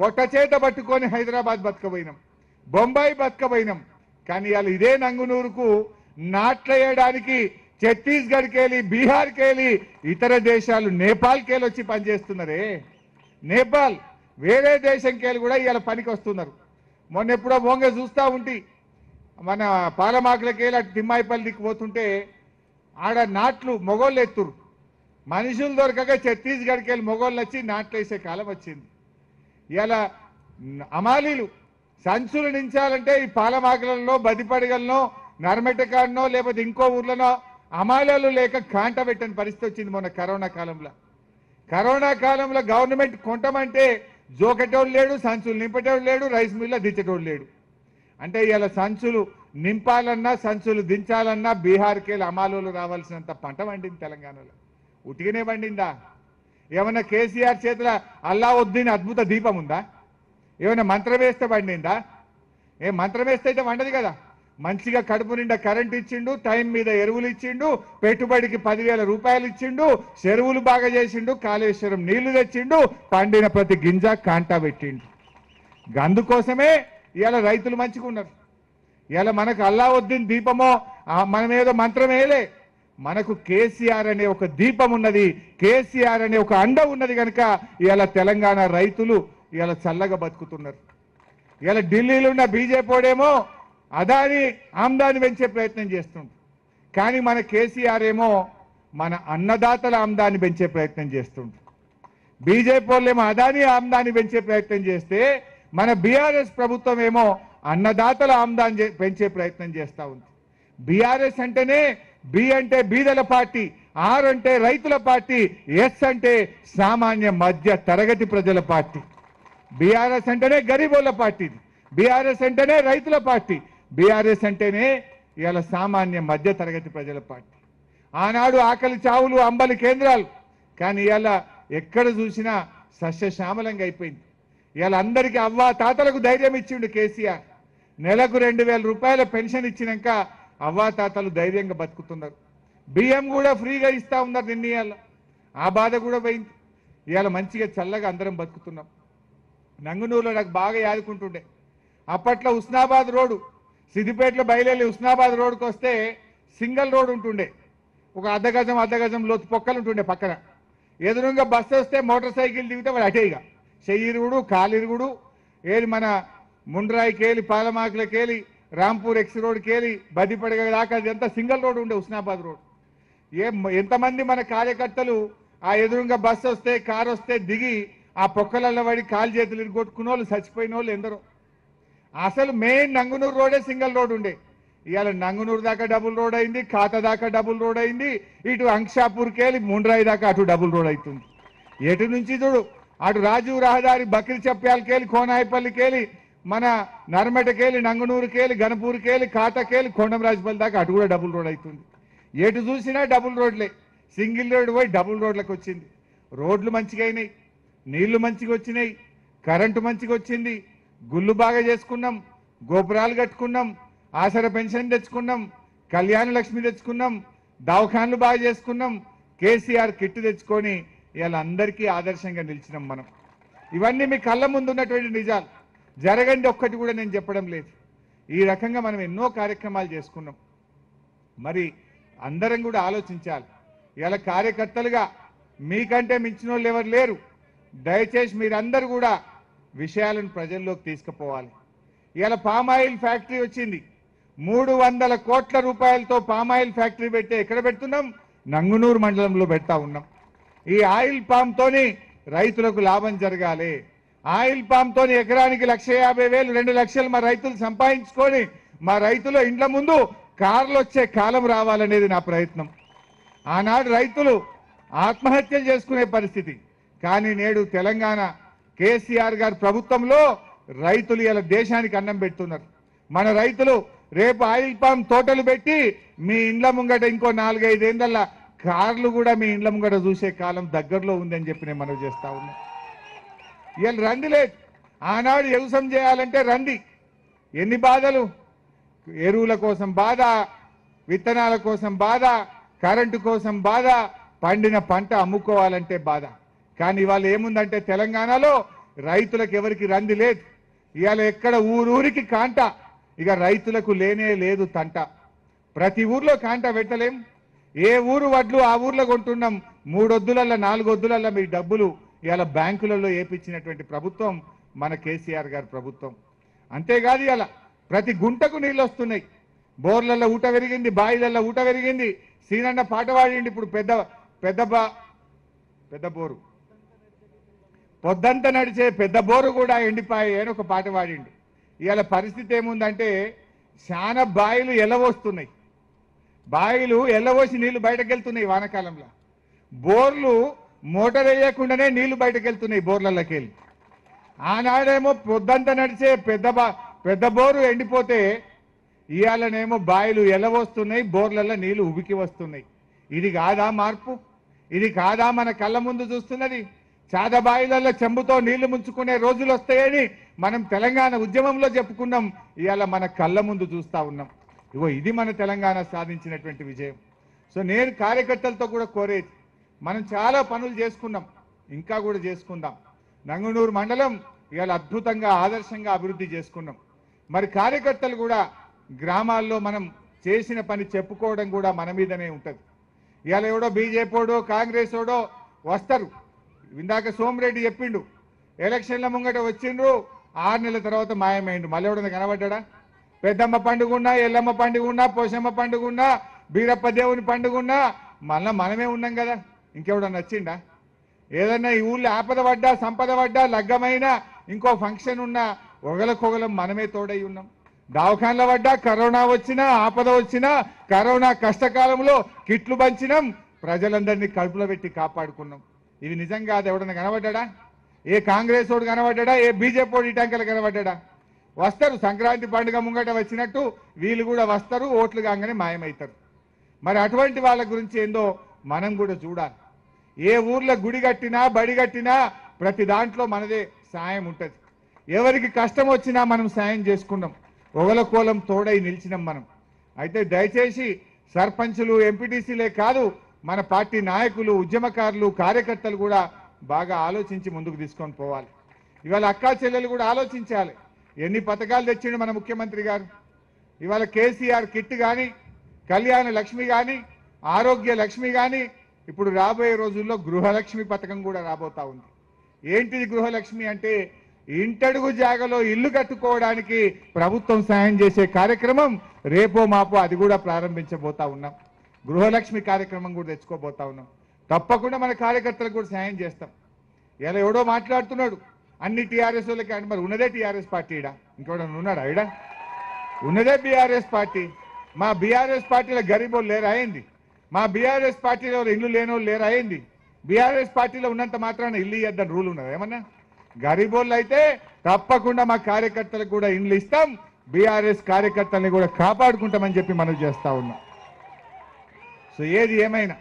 పొట్ట చేత పట్టుకొని హైదరాబాద్ బతకపోయినాం బొంబాయి బతకపోయినాం కానీ ఇవాళ ఇదే నంగునూరుకు నాట్లేయడానికి ఛత్తీస్గఢ్కి వెళ్ళి బీహార్కి వెళ్ళి ఇతర దేశాలు నేపాల్కి వెళ్ళి వచ్చి పనిచేస్తున్నారే నేపాల్ వేరే దేశంకి వెళ్ళి కూడా ఇవాళ పనికి వస్తున్నారు మొన్న ఎప్పుడో బొంగ చూస్తా ఉంటి మన పాలమాకులకి వెళ్ళి అటు తిమ్మాయిపల్లికి పోతుంటే ఆడ నాట్లు మొగోళ్ళు ఎత్తురు మనుషులు దొరకక ఛత్తీస్గఢ్కి వెళ్ళి మొగోళ్ళు వచ్చి నాట్లు వేసే కాలం వచ్చింది ఇలా అమాలీలు సంచులు నించాలంటే ఈ పాలమాకులలో బదిపడగలనో నర్మెటకాడనో లేకపోతే ఇంకో ఊర్లనో అమాలీలు లేక కాంట పెట్టని పరిస్థితి వచ్చింది మొన్న కరోనా కాలంలో కరోనా కాలంలో గవర్నమెంట్ కొంటమంటే జోకెటోడు లేడు సంచులు నింపేటోడు లేడు రైస్ మిల్ల దించేటోడు లేడు అంటే ఇలా సంచులు నింపాలన్నా సంచులు దించాలన్నా బీహార్కి వెళ్ళి అమాలోలు రావాల్సినంత పంట పండింది తెలంగాణలో ఉటికనే పండిందా ఏమన్నా కేసీఆర్ చేతుల అల్లావుద్దీన్ అద్భుత దీపం ఉందా ఏమైనా మంత్రం వేస్తే పండిందా ఏ మంత్రం వేస్తే అయితే వండదు కదా మంచిగా కడుపు నిండా కరెంట్ ఇచ్చిండు టైం మీద ఎరువులు ఇచ్చిండు పెట్టుబడికి పదివేల రూపాయలు ఇచ్చిండు చెరువులు బాగా చేసిండు కాళేశ్వరం నీళ్లు తెచ్చిండు పండిన ప్రతి గింజ కాంటా పెట్టిండు అందుకోసమే ఇవాళ రైతులు మంచిగా ఉన్నారు ఇవాళ మనకు అల్లావుద్దీన్ దీపమో ఆ, మనం ఏదో మంత్రం వేయలే మనకు కేసీఆర్ అనే ఒక దీపం ఉన్నది కేసీఆర్ అనే ఒక అండ ఉన్నది కనుక ఇవాళ తెలంగాణ రైతులు ఇవాళ చల్లగా బతుకుతున్నారు ఇవాళ ఢిల్లీలో ఉన్న బీజేపీడేమో అదాని ఆమ్దాని పెంచే ప్రయత్నం చేస్తుంది కానీ మన కేసీఆర్ ఏమో మన అన్నదాతల ఆమ్దాన్ని పెంచే ప్రయత్నం చేస్తుంది బీజేపీ వాళ్ళేమో అదాని ఆమ్దాన్ని పెంచే ప్రయత్నం చేస్తే మన బీఆర్ఎస్ ప్రభుత్వం ఏమో అన్నదాతల ఆమ్దాన్ని చే- పెంచే ప్రయత్నం చేస్తా ఉంది బీఆర్ఎస్ అంటేనే బి అంటే బీదల పార్టీ ఆర్ అంటే రైతుల పార్టీ ఎస్ అంటే సామాన్య మధ్య తరగతి ప్రజల పార్టీ బీఆర్ఎస్ అంటేనే గరీబోళ్ళ పార్టీ బీఆర్ఎస్ అంటేనే రైతుల పార్టీ బీఆర్ఎస్ అంటేనే ఇవాళ సామాన్య మధ్య తరగతి ప్రజల పార్టీ ఆనాడు ఆకలి చావులు అంబలి కేంద్రాలు కానీ ఇవాళ ఎక్కడ చూసినా సస్యశ్యామలంగా అయిపోయింది ఇవాళ అందరికీ అవ్వ తాతలకు ధైర్యం ఇచ్చిండు కేసీఆర్ నెలకు రెండు వేల రూపాయల పెన్షన్ ఇచ్చినాక అవ్వా తాతలు ధైర్యంగా బతుకుతున్నారు బియ్యం కూడా ఫ్రీగా ఇస్తా ఉన్నారు నిన్న ఇవాళ ఆ బాధ కూడా పోయింది ఇవాళ మంచిగా చల్లగా అందరం బతుకుతున్నాం నంగునూరులో నాకు బాగా యాదుకుంటుండే అప్పట్లో ఉస్నాబాద్ రోడ్డు సిద్దిపేటలో బయలుదేరి ఉస్నాబాద్ రోడ్డుకి వస్తే సింగిల్ రోడ్ ఉంటుండే ఒక అర్ధ గజం అర్ధ గజం లోతు పొక్కలు ఉంటుండే పక్కన ఎదురుగా బస్సు వస్తే మోటార్ సైకిల్ దిగితే వాడు అటేగా చెయ్యిరుగుడు కాలిరుగుడు ఏది మన ముండ్రాయికేలి పాలమాకులకేలి రాంపూర్ ఎక్స్ రోడ్కేలి బదిపడగ దాకా అదంతా సింగిల్ రోడ్ ఉండే ఉస్నాబాద్ రోడ్ ఏ ఎంతమంది మన కార్యకర్తలు ఆ ఎదురుగా బస్సు వస్తే కారు వస్తే దిగి ఆ పొక్కలలో పడి కాలు చేతులు కొట్టుకున్న వాళ్ళు చచ్చిపోయిన వాళ్ళు ఎందరో అసలు మెయిన్ నంగునూరు రోడే సింగిల్ రోడ్ ఉండే ఇవాళ నంగునూరు దాకా డబుల్ రోడ్ అయింది ఖాతా దాకా డబుల్ రోడ్ అయింది ఇటు అంక్షాపూర్కి వెళ్ళి ముండ్రాయి దాకా అటు డబుల్ రోడ్ అవుతుంది ఎటు నుంచి చూడు అటు రాజీవ్ రహదారి బక్రి చెప్పాలకెళ్ళి కోనాయిపల్లికెళ్ళి మన నర్మటకెళ్ళి నంగునూరుకెళ్ళి గణపూర్కెళ్ళి ఖాతాకెళ్ళి కొండంరాజపల్లి దాకా అటు కూడా డబుల్ రోడ్ అవుతుంది ఎటు చూసినా డబుల్ రోడ్లే సింగిల్ రోడ్ పోయి డబుల్ రోడ్లకు వచ్చింది రోడ్లు మంచిగా అయినాయి నీళ్లు మంచిగా వచ్చినాయి కరెంటు మంచిగా వచ్చింది గుళ్ళు బాగా చేసుకున్నాం గోపురాలు కట్టుకున్నాం ఆసర పెన్షన్ తెచ్చుకున్నాం కళ్యాణ లక్ష్మి తెచ్చుకున్నాం దవాఖాన్లు బాగా చేసుకున్నాం కేసీఆర్ కిట్ తెచ్చుకొని ఇవాళ అందరికీ ఆదర్శంగా నిలిచినాం మనం ఇవన్నీ మీ కళ్ళ ముందు ఉన్నటువంటి నిజాలు జరగండి ఒక్కటి కూడా నేను చెప్పడం లేదు ఈ రకంగా మనం ఎన్నో కార్యక్రమాలు చేసుకున్నాం మరి అందరం కూడా ఆలోచించాలి ఇలా కార్యకర్తలుగా మీకంటే మించిన వాళ్ళు ఎవరు లేరు దయచేసి మీరందరూ కూడా విషయాలను ప్రజల్లోకి తీసుకుపోవాలి ఇలా పామాయిల్ ఫ్యాక్టరీ వచ్చింది మూడు వందల కోట్ల రూపాయలతో పామాయిల్ ఫ్యాక్టరీ పెడితే ఎక్కడ పెడుతున్నాం నంగునూరు మండలంలో పెడతా ఉన్నాం ఈ ఆయిల్ పామ్ తోని రైతులకు లాభం జరగాలి ఆయిల్ పామ్ తోని ఎకరానికి లక్ష యాభై వేలు రెండు లక్షలు మా రైతులు సంపాదించుకొని మా రైతుల ఇండ్ల ముందు కార్లు వచ్చే కాలం రావాలనేది నా ప్రయత్నం ఆనాడు రైతులు ఆత్మహత్యలు చేసుకునే పరిస్థితి కానీ నేడు తెలంగాణ కేసీఆర్ గారి ప్రభుత్వంలో రైతులు ఇలా దేశానికి అన్నం పెడుతున్నారు మన రైతులు రేపు ఆయిల్ పామ్ తోటలు పెట్టి మీ ఇండ్ల ముంగట ఇంకో నాలుగైదేళ్ల కార్లు కూడా మీ ఇండ్ల ముంగట చూసే కాలం దగ్గరలో ఉందని చెప్పి నేను మనవి చేస్తా ఉన్నా ఇవాళ రండి లేదు ఆనాడు వ్యవసాయం చేయాలంటే రండి ఎన్ని బాధలు ఎరువుల కోసం బాధ విత్తనాల కోసం బాధ కరెంటు కోసం బాధ పండిన పంట అమ్ముకోవాలంటే బాధ కానీ ఇవాళ ఏముందంటే తెలంగాణలో రైతులకు ఎవరికి రంది లేదు ఇవాళ ఎక్కడ ఊరూరికి కాంట ఇక రైతులకు లేనే లేదు తంట ప్రతి ఊర్లో కాంట పెట్టలేం ఏ ఊరు వడ్లు ఆ ఊర్లో కొంటున్నాం మూడొద్దులల్లో నాలుగొద్దులల్లో మీ డబ్బులు ఇవాళ బ్యాంకులలో ఏపించినటువంటి ప్రభుత్వం మన కేసీఆర్ గారి ప్రభుత్వం అంతేకాదు ఇవాళ ప్రతి గుంటకు నీళ్ళు వస్తున్నాయి బోర్లలో ఊట పెరిగింది బాయిలలో ఊట పెరిగింది సీనన్న పాట పాడిండి ఇప్పుడు పెద్ద పెద్ద బా పెద్ద బోరు పొద్దంతా నడిచే పెద్ద బోరు కూడా ఎండిపాయి అని ఒక పాట పాడిండు ఇవాళ పరిస్థితి ఏముందంటే చాలా బాయిలు ఎలవస్తున్నాయి బాయిలు ఎల్లవోసి నీళ్లు బయటకు వెళ్తున్నాయి వానాకాలంలో బోర్లు మోటార్ వేయకుండానే నీళ్లు బయటకు వెళ్తున్నాయి బోర్లలోకి వెళ్ళి ఆనాడేమో పొద్దంతా నడిచే పెద్ద బా పెద్ద బోరు ఎండిపోతే ఇవాళనేమో బాయిలు ఎలవస్తున్నాయి బోర్లలో నీళ్లు ఉబికి వస్తున్నాయి ఇది కాదా మార్పు ఇది కాదా మన కళ్ళ ముందు చూస్తున్నది చాద బాయిలలో చెంబుతో నీళ్లు ముంచుకునే రోజులు వస్తాయని మనం తెలంగాణ ఉద్యమంలో చెప్పుకున్నాం ఇవాళ మన కళ్ళ ముందు చూస్తా ఉన్నాం ఇగో ఇది మన తెలంగాణ సాధించినటువంటి విజయం సో నేను కార్యకర్తలతో కూడా కోరేది మనం చాలా పనులు చేసుకున్నాం ఇంకా కూడా చేసుకుందాం నంగునూరు మండలం ఇవాళ అద్భుతంగా ఆదర్శంగా అభివృద్ధి చేసుకున్నాం మరి కార్యకర్తలు కూడా గ్రామాల్లో మనం చేసిన పని చెప్పుకోవడం కూడా మన మీదనే ఉంటుంది ఇవాళ ఎవడో బీజేపీడో కాంగ్రెస్ ఓడో వస్తారు ఇందాక సోమిరెడ్డి చెప్పిండు ఎలక్షన్ల ముంగట వచ్చిండ్రు ఆరు నెలల తర్వాత మాయమైండు మళ్ళీ ఎవడన్నా కనబడ్డా పెద్దమ్మ పండుగ ఉన్నా ఎల్లమ్మ పండుగ ఉన్నా పోషమ్మ పండుగ ఉన్నా బీరప్ప దేవుని పండుగ ఉన్నా మళ్ళా మనమే ఉన్నాం కదా ఇంకెవడన్నా వచ్చిండా ఏదన్నా ఈ ఊళ్ళో ఆపద పడ్డా సంపద పడ్డా లగ్గమైనా ఇంకో ఫంక్షన్ ఉన్నా ఒకలకొగలం మనమే తోడై ఉన్నాం దవాఖాన్ల పడ్డా కరోనా వచ్చినా ఆపద వచ్చినా కరోనా కష్టకాలంలో కిట్లు పంచినాం ప్రజలందరినీ కడుపులో పెట్టి కాపాడుకున్నాం ఇది నిజం కాదు ఎవడన్నా కనబడ్డా ఏ కాంగ్రెస్ వాడు కనబడ్డా ఏ బీజేపీ వాడు ఇటాంకలు కనబడ్డా వస్తారు సంక్రాంతి పండుగ ముంగట వచ్చినట్టు వీళ్ళు కూడా వస్తారు ఓట్లు కాగానే మాయమవుతారు మరి అటువంటి వాళ్ళ గురించి ఏందో మనం కూడా చూడాలి ఏ ఊర్లో గుడి కట్టినా బడి కట్టినా ప్రతి దాంట్లో మనదే సాయం ఉంటుంది ఎవరికి కష్టం వచ్చినా మనం సాయం చేసుకున్నాం ఒకలకోలం తోడై నిలిచినాం మనం అయితే దయచేసి సర్పంచులు ఎంపీటీసీలే కాదు మన పార్టీ నాయకులు ఉద్యమకారులు కార్యకర్తలు కూడా బాగా ఆలోచించి ముందుకు తీసుకొని పోవాలి ఇవాళ అక్కా చెల్లెలు కూడా ఆలోచించాలి ఎన్ని పథకాలు తెచ్చిండు మన ముఖ్యమంత్రి గారు ఇవాళ కేసీఆర్ కిట్ కానీ కళ్యాణ లక్ష్మి కానీ ఆరోగ్య లక్ష్మి కానీ ఇప్పుడు రాబోయే రోజుల్లో గృహలక్ష్మి పథకం కూడా రాబోతా ఉంది ఏంటిది గృహలక్ష్మి అంటే ఇంటడుగు జాగలో ఇల్లు కట్టుకోవడానికి ప్రభుత్వం సాయం చేసే కార్యక్రమం రేపో మాపో అది కూడా ప్రారంభించబోతా ఉన్నాం గృహలక్ష్మి కార్యక్రమం కూడా తెచ్చుకోబోతా ఉన్నాం తప్పకుండా మన కార్యకర్తలకు కూడా సాయం చేస్తాం ఇలా ఎవడో మాట్లాడుతున్నాడు అన్ని టీఆర్ఎస్ వాళ్ళకి అంటే మరి ఉన్నదే టీఆర్ఎస్ పార్టీ ఇడా ఇంకోటి ఉన్నాడా ఇడా ఉన్నదే బీఆర్ఎస్ పార్టీ మా బీఆర్ఎస్ పార్టీలో గరీబోళ్ళు లేరు అయింది మా బీఆర్ఎస్ పార్టీలో ఇల్లు లేనోళ్ళు లేరు అయింది బీఆర్ఎస్ పార్టీలో ఉన్నంత మాత్రాన ఇల్లు ఇద్దని రూల్ ఉన్నది ఏమన్నా గరీబోళ్ళు అయితే తప్పకుండా మా కార్యకర్తలకు కూడా ఇండ్లు ఇస్తాం బీఆర్ఎస్ కార్యకర్తల్ని కూడా కాపాడుకుంటామని చెప్పి మనం చేస్తా ఉన్నాం సో ఏది ఏమైనా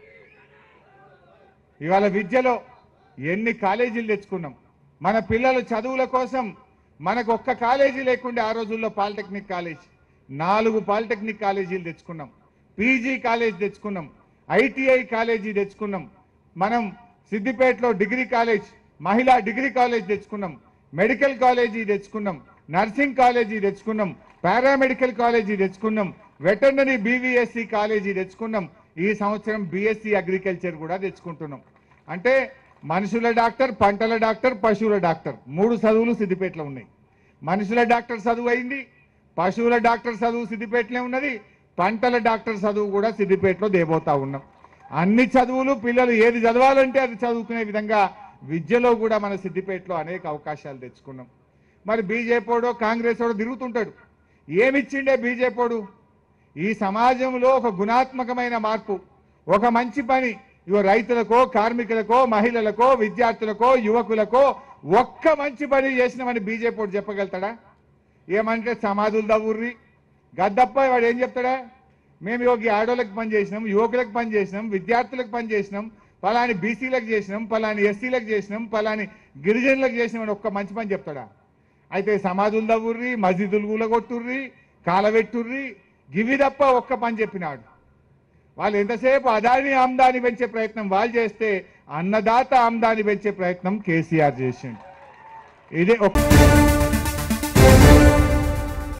ఇవాళ విద్యలో ఎన్ని కాలేజీలు తెచ్చుకున్నాం మన పిల్లల చదువుల కోసం మనకు ఒక్క కాలేజీ లేకుండే ఆ రోజుల్లో పాలిటెక్నిక్ కాలేజ్ నాలుగు పాలిటెక్నిక్ కాలేజీలు తెచ్చుకున్నాం పీజీ కాలేజ్ తెచ్చుకున్నాం ఐటీఐ కాలేజీ తెచ్చుకున్నాం మనం సిద్దిపేటలో డిగ్రీ కాలేజ్ మహిళా డిగ్రీ కాలేజ్ తెచ్చుకున్నాం మెడికల్ కాలేజీ తెచ్చుకున్నాం నర్సింగ్ కాలేజీ తెచ్చుకున్నాం పారామెడికల్ కాలేజీ తెచ్చుకున్నాం వెటర్నరీ బీవీఎస్సీ కాలేజీ తెచ్చుకున్నాం ఈ సంవత్సరం బీఎస్సీ అగ్రికల్చర్ కూడా తెచ్చుకుంటున్నాం అంటే మనుషుల డాక్టర్ పంటల డాక్టర్ పశువుల డాక్టర్ మూడు చదువులు సిద్దిపేటలో ఉన్నాయి మనుషుల డాక్టర్ చదువు అయింది పశువుల డాక్టర్ చదువు సిద్దిపేటలో ఉన్నది పంటల డాక్టర్ చదువు కూడా సిద్దిపేటలో దేబోతా ఉన్నాం అన్ని చదువులు పిల్లలు ఏది చదవాలంటే అది చదువుకునే విధంగా విద్యలో కూడా మన సిద్దిపేటలో అనేక అవకాశాలు తెచ్చుకున్నాం మరి బీజేపీడో కాంగ్రెస్ వాడో తిరుగుతుంటాడు ఏమిచ్చిండే బీజేపీడు ఈ సమాజంలో ఒక గుణాత్మకమైన మార్పు ఒక మంచి పని ఇగో రైతులకో కార్మికులకో మహిళలకో విద్యార్థులకో యువకులకో ఒక్క మంచి పని చేసినామని బీజేపీ చెప్పగలుగుతాడా ఏమంటే సమాధులు దవ్వుర్రి గద్దప్ప వాడు ఏం చెప్తాడా మేము యోగి ఆడోళ్ళకి పని చేసినాం యువకులకు పని చేసినాం విద్యార్థులకు పని చేసినాం పలాని బీసీలకు చేసినాం పలాని ఎస్సీలకు చేసినాం పలాని గిరిజనులకు చేసినాం అని ఒక్క మంచి పని చెప్తాడా అయితే సమాధులు దవ్వుర్రి మసీదులు కూలగొట్టుర్రి కాలబెట్టుర్రి గివి తప్ప ఒక్క పని చెప్పినాడు వాళ్ళు ఎంతసేపు అదాని ఆమ్దాని పెంచే ప్రయత్నం వాళ్ళు చేస్తే అన్నదాత ఆమ్దాని పెంచే ప్రయత్నం కేసీఆర్ చేసిండు ఇదే ఒక